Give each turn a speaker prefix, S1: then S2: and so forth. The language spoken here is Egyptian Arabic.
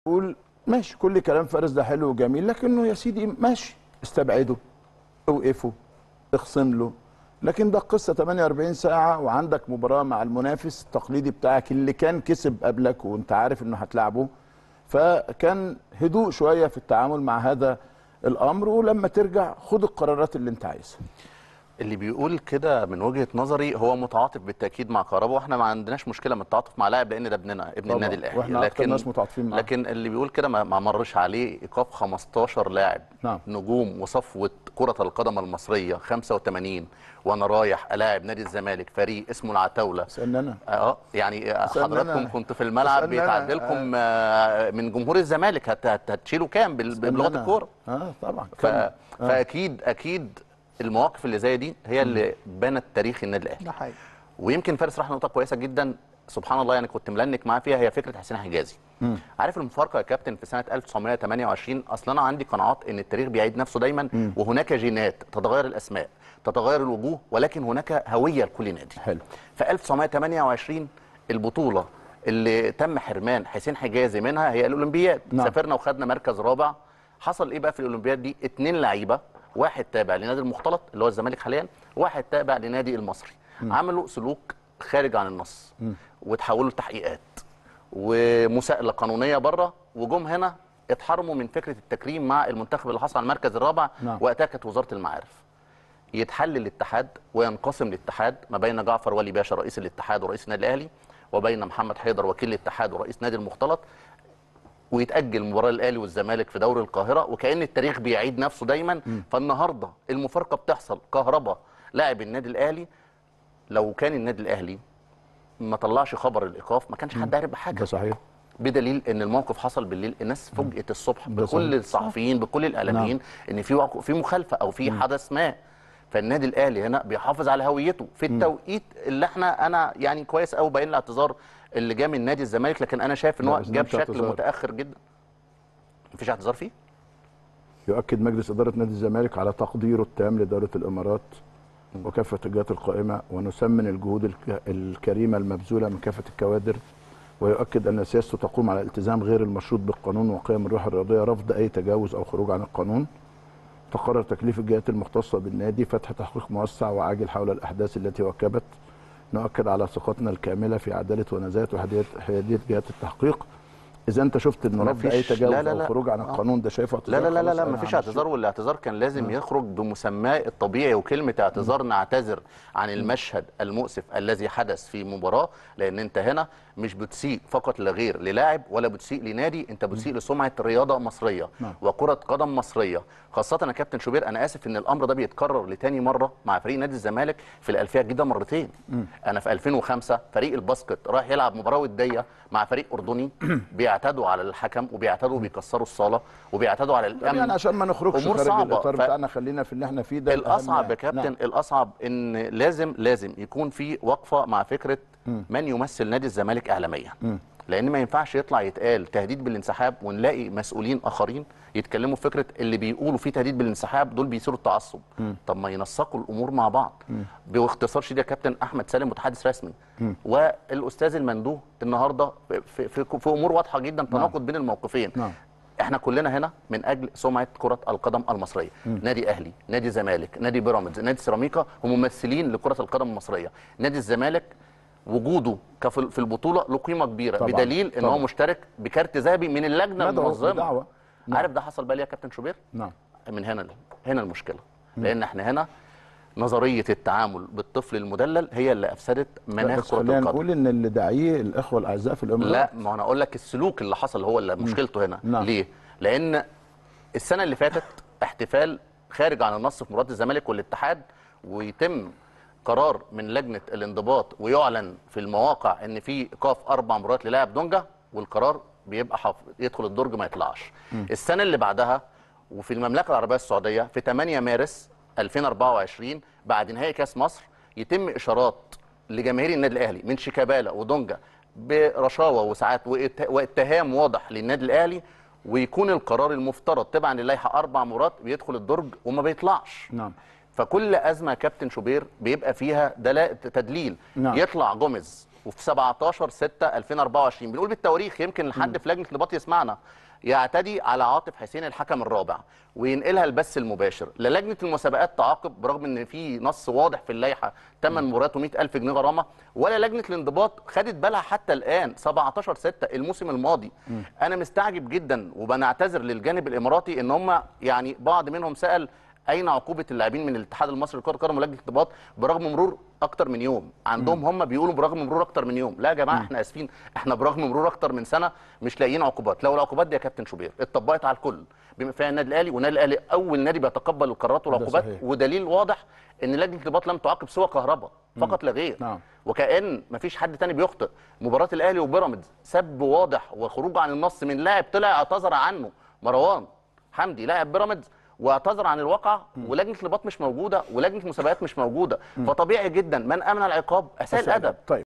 S1: يقول ماشي كل كلام فارس ده حلو وجميل لكنه يا سيدي ماشي استبعده اوقفه اخصم له لكن ده قصه 48 ساعه وعندك مباراه مع المنافس التقليدي بتاعك اللي كان كسب قبلك وانت عارف انه هتلعبه فكان هدوء شويه في التعامل مع هذا الامر ولما ترجع خد القرارات اللي انت عايزها
S2: اللي بيقول كده من وجهه نظري هو متعاطف بالتاكيد مع كهربا واحنا ما عندناش مشكله من التعاطف مع لاعب لان ده ابننا ابن
S1: طبعاً.
S2: النادي الاهلي
S1: وإحنا أكتر ناس متعاطفين معاه.
S2: لكن اللي بيقول كده ما ما مرش عليه ايقاف 15 لاعب
S1: نعم.
S2: نجوم وصفوه كره القدم المصريه 85 وانا رايح الاعب نادي الزمالك فريق اسمه العتاوله
S1: اسالني انا
S2: اه يعني
S1: اسألني
S2: حضراتكم
S1: أنا.
S2: كنتوا في الملعب
S1: اسألني أنا.
S2: بيتعد لكم آه، من جمهور الزمالك هت- هت- هتشيلوا كام بال- بلغه
S1: أنا.
S2: الكوره
S1: اه طبعا
S2: ف...
S1: كمل.
S2: فاكيد اكيد المواقف اللي زي دي هي اللي بنت تاريخ النادي الاهلي
S3: ده حقيقي
S2: ويمكن فارس راح نقطه كويسه جدا سبحان الله يعني كنت ملنك معاه فيها هي فكره حسين حجازي عارف المفارقه يا كابتن في سنه 1928 اصلا انا عندي قناعات ان التاريخ بيعيد نفسه دايما وهناك جينات تتغير الاسماء تتغير الوجوه ولكن هناك هويه لكل نادي
S1: حلو.
S2: في 1928 البطوله اللي تم حرمان حسين حجازي منها هي الاولمبياد
S1: نعم.
S2: سافرنا وخدنا مركز رابع حصل ايه بقى في الاولمبياد دي اتنين لعيبه واحد تابع لنادي المختلط اللي هو الزمالك حاليا واحد تابع لنادي المصري عملوا سلوك خارج عن النص وتحولوا لتحقيقات ومساءله قانونيه بره وجم هنا اتحرموا من فكره التكريم مع المنتخب اللي حصل على المركز الرابع
S1: نعم.
S2: وقتها كانت وزاره المعارف يتحل الاتحاد وينقسم الاتحاد ما بين جعفر ولي باشا رئيس الاتحاد ورئيس النادي الاهلي وبين محمد حيدر وكيل الاتحاد ورئيس نادي المختلط ويتاجل مباراه الاهلي والزمالك في دوري القاهره وكان التاريخ بيعيد نفسه دايما فالنهارده المفارقه بتحصل كهربا لاعب النادي الاهلي لو كان النادي الاهلي ما طلعش خبر الايقاف ما كانش حد عارف
S1: ده
S2: بحاجه
S1: صحيح
S2: بدليل ان الموقف حصل بالليل الناس فوجئت الصبح
S1: ده
S2: بكل
S1: صحيح.
S2: الصحفيين بكل الاعلاميين ان في وق- في مخالفه او في حدث ما فالنادي الاهلي هنا بيحافظ على هويته في التوقيت اللي احنا انا يعني كويس قوي باين الاعتذار اللي جه من نادي الزمالك لكن انا شايف ان
S1: لا،
S2: هو
S1: بس ده
S2: جاب
S1: مش
S2: شكل
S1: اعتذار.
S2: متاخر جدا مفيش اعتذار فيه
S1: يؤكد مجلس إدارة نادي الزمالك على تقديره التام لدولة الإمارات وكافة الجهات القائمة ونثمن الجهود الك- الكريمة المبذولة من كافة الكوادر ويؤكد أن سياسته تقوم على الالتزام غير المشروط بالقانون وقيم الروح الرياضية رفض أي تجاوز أو خروج عن القانون تقرر تكليف الجهات المختصة بالنادي فتح تحقيق موسع وعاجل حول الأحداث التي وكبت نؤكد على ثقتنا الكاملة في عدالة ونزاهة وحيادية حيادية جهات التحقيق إذا أنت شفت إن رفض أي
S2: مفيش-
S1: تجاوز
S2: لا لا
S1: أو
S2: لا.
S1: خروج عن
S2: آه.
S1: القانون ده شايفه
S2: لا
S1: اعتذار
S2: لا لا لا,
S1: خلاص
S2: لا
S1: أنا
S2: مفيش
S1: همشي.
S2: اعتذار والاعتذار كان لازم يخرج بمسماه الطبيعي وكلمه اعتذار نعتذر عن المشهد المؤسف الذي حدث في مباراه لان انت هنا مش بتسيء فقط لا غير للاعب ولا بتسيء لنادي انت بتسيء لسمعه رياضه مصريه
S1: نعم.
S2: وكره قدم مصريه خاصه يا كابتن شوبير انا اسف ان الامر ده بيتكرر لتاني مره مع فريق نادي الزمالك في الالفيه الجديده مرتين انا في 2005 فريق الباسكت راح يلعب مباراه وديه مع فريق اردني بيعتدوا على الحكم وبيعتدوا وبيكسروا الصاله وبيعتدوا على
S1: طب
S2: الامن
S1: يعني عشان ما نخرجش
S2: أمور
S1: خارج
S2: صعبة.
S1: الاطار
S2: ف-
S1: بتاعنا خلينا في اللي احنا فيه ده الأهم
S2: الاصعب يا
S1: يعني.
S2: كابتن
S1: نعم.
S2: الاصعب ان لازم لازم يكون في وقفه مع فكره من يمثل نادي الزمالك اعلاميا لان ما ينفعش يطلع يتقال تهديد بالانسحاب ونلاقي مسؤولين اخرين يتكلموا في فكره اللي بيقولوا في تهديد بالانسحاب دول بيثيروا التعصب طب ما ينسقوا الامور مع بعض باختصار شديد يا كابتن احمد سالم متحدث رسمي والاستاذ المندوه النهارده في, في, في امور واضحه جدا تناقض بين الموقفين
S1: نعم.
S2: احنا كلنا هنا من اجل سمعه كره القدم المصريه نادي اهلي نادي زمالك نادي بيراميدز نادي سيراميكا هم ممثلين لكره القدم المصريه نادي الزمالك وجوده كف- في البطوله له قيمه كبيره
S1: طبعاً،
S2: بدليل ان
S1: طبعاً.
S2: هو مشترك بكارت ذهبي من اللجنه
S1: ندعو
S2: المنظمه
S1: بدعوة. نعم.
S2: عارف ده حصل بقى ليه يا كابتن شوبير
S1: نعم
S2: من هنا هنا المشكله لان احنا هنا نظريه التعامل بالطفل المدلل هي اللي افسدت
S1: لا،
S2: مناخ
S1: بس
S2: كره
S1: خلينا
S2: القدم
S1: نقول ان اللي داعيه الاخوه الاعزاء في الامارات
S2: لا ما انا اقول لك السلوك اللي حصل هو اللي مشكلته هنا
S1: نعم.
S2: ليه لان السنه اللي فاتت احتفال خارج عن النص في مباراه الزمالك والاتحاد ويتم قرار من لجنه الانضباط ويعلن في المواقع ان في ايقاف اربع مباريات للاعب دونجا والقرار بيبقى حف... يدخل الدرج ما يطلعش السنه اللي بعدها وفي المملكه العربيه السعوديه في 8 مارس 2024 بعد نهائي كاس مصر يتم اشارات لجماهير النادي الاهلي من شيكابالا ودونجا برشاوى وساعات وات- واتهام واضح للنادي الاهلي ويكون القرار المفترض تبعا للائحه اربع مرات بيدخل الدرج وما بيطلعش
S1: نعم
S2: فكل ازمه يا كابتن شوبير بيبقى فيها دلاء تدليل
S1: نعم.
S2: يطلع جوميز وفي 17 6 2024 بنقول بالتواريخ يمكن لحد في لجنه الانضباط يسمعنا يعتدي على عاطف حسين الحكم الرابع وينقلها البث المباشر لا لجنه المسابقات تعاقب برغم ان في نص واضح في اللائحه 8 مباريات و100000 جنيه غرامه ولا لجنه الانضباط خدت بالها حتى الان 17 6 الموسم الماضي انا مستعجب جدا وبنعتذر للجانب الاماراتي ان هم يعني بعض منهم سال اين عقوبه اللاعبين من الاتحاد المصري لكره القدم ولجنه الانضباط برغم مرور اكتر من يوم عندهم هم بيقولوا برغم مرور اكتر من يوم لا يا جماعه احنا اسفين احنا برغم مرور اكتر من سنه مش لاقيين عقوبات لو العقوبات دي يا كابتن شوبير اتطبقت على الكل بما فيها النادي الاهلي والنادي الاهلي اول نادي بيتقبل القرارات والعقوبات
S1: صحيح.
S2: ودليل واضح ان لجنه الانضباط لم تعاقب سوى كهرباء فقط لا غير
S1: نعم.
S2: وكأن مفيش حد تاني بيخطئ مباراة الأهلي وبيراميدز سب واضح وخروج عن النص من لاعب طلع اعتذر عنه مروان حمدي لاعب بيراميدز واعتذر عن الواقع ولجنه الانضباط مش موجوده ولجنه المسابقات مش موجوده فطبيعي جدا من امن العقاب اساء
S1: أساء
S2: الادب
S1: طيب